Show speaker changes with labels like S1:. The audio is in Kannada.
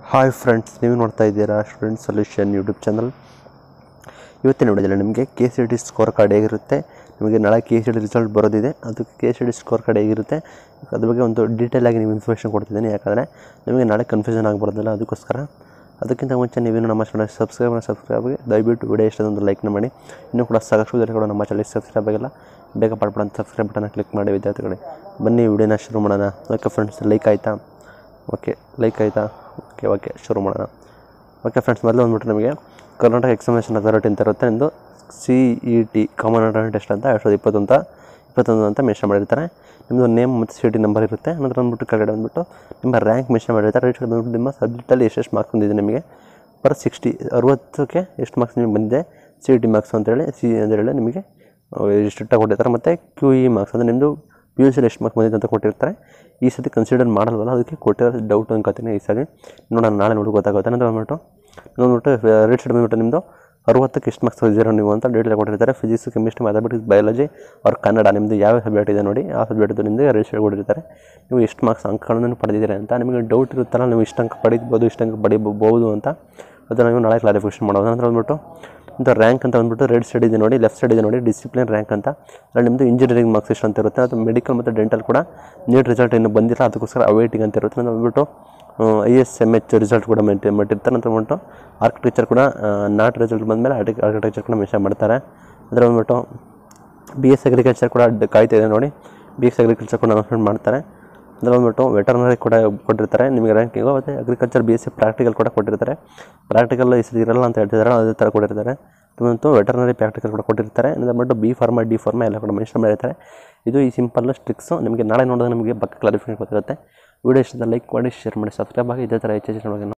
S1: ಹಾಯ್ ಫ್ರೆಂಡ್ಸ್ ನೀವು ನೋಡ್ತಾ ಇದ್ದೀರಾ ಸ್ಟೂಡೆಂಟ್ ಸೊಲ್ಯೂಷನ್ ಯೂಟ್ಯೂಬ್ ಚಾನಲ್ ಇವತ್ತಿನ ವಿಡಿಯೋದಲ್ಲಿ ನಿಮಗೆ K C T score card ಹೇಗಿರುತ್ತೆ ನಿಮಗೆ ನಾಳೆ ಕೆ ಸಿ ಟಿ ರಿಸಲ್ಟ್ ಬರೋದಿದೆ ಅದಕ್ಕೆ K C T score card ಹೇಗಿರುತ್ತೆ ಅದ್ರ ಬಗ್ಗೆ ಒಂದು ಡೀಟೇಲಾಗಿ ನೀವು ಇನ್ಫಾರ್ಮೇಷನ್ ಕೊಡ್ತಿದ್ದೀನಿ ಯಾಕಂದರೆ ನಿಮಗೆ ನಾಳೆ ಕನ್ಫ್ಯೂಷನ್ ಆಗಬಾರ್ದಲ್ಲ ಅದಕ್ಕೋಸ್ಕರ ಅದಕ್ಕಿಂತ ಮುಂಚೆ ನೀವೇನು ನಮ್ಮ ಚಾನಲ್ ಸಬ್ಸ್ಕ್ರೈಬ್ ಸಬ್ಸ್ಕ್ರೈಬ್ ಆಗಿ ದಯವಿಟ್ಟು ವಿಡಿಯೋ ಇಷ್ಟೊಂದು ಲೈಕ್ನ ಮಾಡಿ ಇನ್ನೂ ಕೂಡ ಸಾಕಷ್ಟು ಜನ ಕೂಡ ನಮ್ಮ ಚಾನಲ್ ಸಬ್ಸ್ಕ್ರೈಬ್ ಆಗಿಲ್ಲ ಬೇಗ ಪಡ್ಬಿಡ ಅಂತ ಸಬ್ಸ್ಕ್ರೈಬ್ ಬಟನ್ನ ಕ್ಲಿಕ್ ಮಾಡಿ ವಿದ್ಯಾರ್ಥಿಗಳೇ ಬನ್ನಿ ವಿಡಿಯೋನ ಶುರು ಮಾಡೋಣ ಓಕೆ ಫ್ರೆಂಡ್ಸ್ ಲೈಕ್ ಆಯಿತಾ ಓಕೆ ಲೈಕ್ ಆಯಿತಾ ಓಕೆ ಓಕೆ ಶುರು ಮಾಡೋಣ ಓಕೆ ಫ್ರೆಂಡ್ಸ್ ಮೊದಲು ಬಂದ್ಬಿಟ್ಟು ನಮಗೆ ಕರ್ನಾಟಕ ಎಕ್ಸಾಮಿನೇಷನ್ ಅಥಾರಿಟಿ ಅಂತ ಇರುತ್ತೆ ಎಂದು C E T common entrance test ಅಂತ ಎರಡು ಸಾವಿರದ ಇಪ್ಪತ್ತೊಂದು ಅಂತ ಇಪ್ಪತ್ತೊಂದು ಅಂತ ಮೆನ್ಷನ್ ಮಾಡಿರ್ತಾರೆ ನಿಮ್ಮದು ನೇಮ್ ಮತ್ತು ಸಿ ಟಿ ನಂಬರ್ ಇರುತ್ತೆ ನಂತರ ಬಂದ್ಬಿಟ್ಟು ಕೆಳಗಡೆ ಬಂದ್ಬಿಟ್ಟು ನಿಮ್ಮ ರ್ಯಾಂಕ್ ಮೆನ್ಷನ್ ಮಾಡಿರ್ತಾರೆ ರೈಟ್ ಸೈಡ್ ಬಂದ್ಬಿಟ್ಟು ನಿಮ್ಮ ಸಬ್ಜೆಕ್ಟಲ್ಲಿ ಎಷ್ಟೆಷ್ಟು ಮಾರ್ಕ್ಸ್ ಬಂದಿದೆ ನಿಮಗೆ ಪರ್ ಸಿಕ್ಸ್ಟಿ ಅರುವತ್ತಕ್ಕೆ ಎಷ್ಟು ಮಾರ್ಕ್ಸ್ ನಿಮಗೆ ಬಂದಿದೆ ಸಿ ಟಿ ಮಾರ್ಕ್ಸ್ ಅಂತೇಳಿ ಸಿ ಅಂತೇಳಿ ನಿಮಗೆ ಸ್ಟ್ರಿಕ್ಟಾಗಿ ಕೊಟ್ಟಿರ್ತಾರೆ ಮತ್ತು ಕ್ಯೂ ಇ ಮಾರ್ಕ್ಸ್ ಅಂದರೆ ನಿಮ್ಮದು ಪಿ ಯು ಸಿಲಿ ಎಷ್ಟು ಮಾರ್ಕ್ಸ್ ಬಂದಿದೆ ಅಂತ ಕೊಟ್ಟಿರ್ತಾರೆ ಈ ಸತಿ ಕನ್ಸಿಡರ್ ಮಾಡಲ್ವಲ್ಲ ಅದಕ್ಕೆ ಕೊಟ್ಟಿರೋ ಡೌಟ್ ಅನ್ಕೋತೀನಿ ಈ ಸರಿ ನೋಡೋಣ ನಾಳೆ ನೋಡಿ ಗೊತ್ತಾಗುತ್ತೆ ನಂತರ ಬಂದ್ಬಿಟ್ಟು ಬಂದ್ಬಿಟ್ಟು ರೇಟ್ ಸೈಡ್ ಬಂದ್ಬಿಟ್ಟು ನಿಮ್ಮದು ಅರುವತ್ತಕ್ಕೆ ಎಷ್ಟು ಮಾರ್ಕ್ಸ್ ತೆಗೆದಿರೋ ನೀವು ಅಂತ ಡೇಟೆಲ್ಲ ಕೊಟ್ಟಿರ್ತಾರೆ ಫಿಸಿಕ್ಸ್ ಕೆಮಿಸ್ಟ್ರಿ ಮ್ಯಾಥಮೆಟಿಕ್ಸ್ ಬಯಾಲಜಿ ಅವ್ರ ಕನ್ನಡ ನಿಮ್ಮದು ಯಾವ ಸಬ್ಜೆಕ್ಟ್ ಇದೆ ನೋಡಿ ಆ ಸಬ್ಜೆಕ್ಟ್ ನಿಮ್ಮದು ರೇಟ್ ಸೈಡ್ ಕೊಟ್ಟಿರ್ತಾರೆ ನೀವು ಎಷ್ಟು ಮಾರ್ಕ್ಸ್ ಅಂಕಗಳನ್ನು ಪಡೆದಿದ್ದೀರಿ ಅಂತ ನಿಮಗೆ ಡೌಟ್ ಇರುತ್ತಲ್ಲ ನೀವು ಇಷ್ಟು ಅಂಕ ಪಡಿಬೋದು ಇಷ್ಟು ಅಂಕ ಪಡಿಬೋದು ಅಂತ ಅದನ್ನು ನೀವು ನಾಳೆ ಕ್ಲಾರಿಫಿಕೇಷನ್ ಮಾಡೋದು ನಂತರ ಬಂದ್ಬಿಟ್ಟು ಇಂಥ ರ್ಯಾಂಕ್ ಅಂತ ಬಂದ್ಬಿಟ್ಟು ರೆಡ್ ಸೈಡ್ ಇದೆ ನೋಡಿ ಲೆಫ್ಟ್ ಸೈಡ್ ಇದೆ ನೋಡಿ ಡಿಸಿಪ್ಲಿನ್ ರ್ಯಾಂಕ್ ಅಂತ ಅಲ್ಲಿ ನಿಮ್ಮದು ಇಂಜಿನಿಯರಿಂಗ್ ಮಾರ್ಕ್ಸ್ ಎಷ್ಟು ಅಂತ ಇರುತ್ತೆ ಅದು ಮೆಡಿಕಲ್ ಮತ್ತು ಡೆಂಟಲ್ ಕೂಡ ನೀಟ್ ರಿಸಲ್ಟ್ ಇನ್ನೂ ಬಂದಿಲ್ಲ ಅದಕ್ಕೋಸ್ಕರ ಅವೈಟಿಂಗ್ ಅಂತ ಇರುತ್ತೆ ಅಂತ ಬಂದ್ಬಿಟ್ಟು I S M H result ಕೂಡ ಮೆಟ್ಟಿ ಮಟ್ಟಿರ್ತಾರೆ ಅಂತ ಬಂದ್ಬಿಟ್ಟು ಆರ್ಕಿಟೆಕ್ಚರ್ ಕೂಡ ನಾಟ್ ರಿಸಲ್ಟ್ ಬಂದಮೇಲೆ ಆರ್ಟಿ ಆರ್ಕಿಟೆಕ್ಚರ್ ಕೂಡ ಮೆನ್ಷನ್ ಮಾಡ್ತಾರೆ ಅದರ ಬಂದ್ಬಿಟ್ಟು ಬಿ ಎಸ್ ಅಗ್ರಿಕಲ್ಚರ್ ಕೂಡ ಡ್- ಕಾಯ್ತಾ ಇದೆ ನೋಡಿ ಬಿ ಎಸ್ ಅಗ್ರಿಕಲ್ಚರ್ ಕೂಡ ಅನೌನ್ಸ್ಮೆಂಟ್ ಮಾಡ್ತಾರೆ ಅದರ ಬಂದ್ಬಿಟ್ಟು ವೆಟರ್ನರಿ ಕೂಡ ಕೊಟ್ಟಿರ್ತಾರೆ ನಿಮಗೆ ರ್ಯಾಂಕಿಂಗು ಮತ್ತು agriculture B S C practical ಕೂಡ ಕೊಟ್ಟಿರ್ತಾರೆ ಪ್ರಾಕ್ಟಿಕಲ್ ಈ ಸರಿ ಇರಲ್ಲ ಅಂತ ಹೇಳ್ತಿದ್ದಾರೆ ಅದೇ ಥರ ಕೊಟ್ಟಿರ್ತಾರೆ ಮತ್ತು ವೆಟರ್ನರಿ ಪ್ರಾಕ್ಟಿಕಲ್ ಕೂಡ ಕೊಟ್ಟಿರ್ತಾರೆ ಅಂದರೆ ಬಂದು ಬಿ ಫಾರ್ಮಾ ಡಿ ಫಾರ್ಮಾ ಎಲ್ಲ ಕೂಡ ಮೆನ್ಷನ್ ಮಾಡಿರ್ತಾರೆ ಇದು ಈ ಸಿಂಪಲ್ ಸ್ಟ್ರಿಕ್ಸು ನಿಮಗೆ ನಾಳೆ ನೋಡಿದ್ರೆ ನಿಮಗೆ ಬಗ್ಗೆ ಕ್ಲಾರಿಫಿಕೇಷನ್ ಗೊತ್ತಿರುತ್ತೆ ವಿಡಿಯೋ ಇಷ್ಟದ ಲೈಕ್ ಮಾಡಿ ಶೇರ್ ಮಾಡಿ ಸಬ್ಸ್ಕ್ರೈಬ್ ಆಗಿ ಇದೇ ಥರ ಹೆಚ್ಚು ಹೆಚ್ಚು ನೋಡೋಣ